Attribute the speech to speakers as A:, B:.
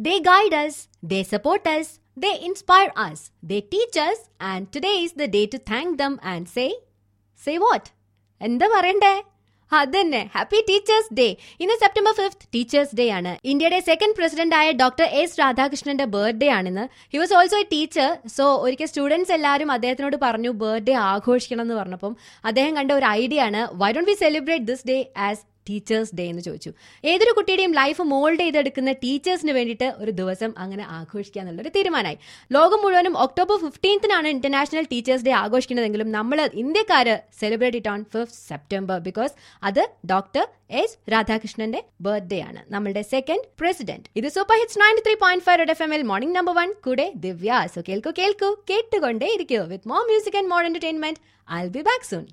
A: They guide us, they support us, they inspire us, they teach us, and today is the day to thank them and say, say what? എന്താ പറയണ്ടേ അതന്നെ happy teachers day ഇന്ന് September fifth teachers day ആണ് ഇന്ത്യയുടെ second president ആയ doctor S രാധാകൃഷ്ണന്റെ birthday ആണിന്ന് he was also a teacher so ഒരിക്കൽ സ്റ്റുഡൻസ് എല്ലാവരും അദ്ദേഹത്തിനോട് പറഞ്ഞു ബർത്ത്ഡേ ആഘോഷിക്കണം എന്ന് പറഞ്ഞപ്പം അദ്ദേഹം കണ്ട ഒരു ഐഡിയ ആണ് why don't we celebrate this day as teachers day എന്ന് ചോദിച്ചു ഏതൊരു കുട്ടിയുടെയും ലൈഫ് മോൾഡ് ചെയ്തെടുക്കുന്ന ടീച്ചേഴ്സിന് വേണ്ടിയിട്ട് ഒരു ദിവസം അങ്ങനെ ആഘോഷിക്കുക എന്നുള്ളൊരു തീരുമാനമായി ലോകം മുഴുവനും ഒക്ടോബർ ഫിഫ്റ്റീൻത്തിനാണ് ഇന്റർനാഷണൽ ടീച്ചേഴ്സ് ഡേ ആഘോഷിക്കുന്നതെങ്കിലും നമ്മൾ ഇന്ത്യക്കാർ celebrate it on fifth September because അത് ഡോക്ടർ എസ് രാധാകൃഷ്ണന്റെ ബർത്ത്ഡേ ആണ് നമ്മളുടെ സെക്കൻഡ് പ്രസിഡന്റ് ഇത് super hits ninety three point five F M L morning number one കൂടെ ദിവ്യ സോ കേൾക്കൂ കേൾക്കൂ കേട്ടുകൊണ്ടേ ഇരിക്കൂ with more music and more entertainment I be back soon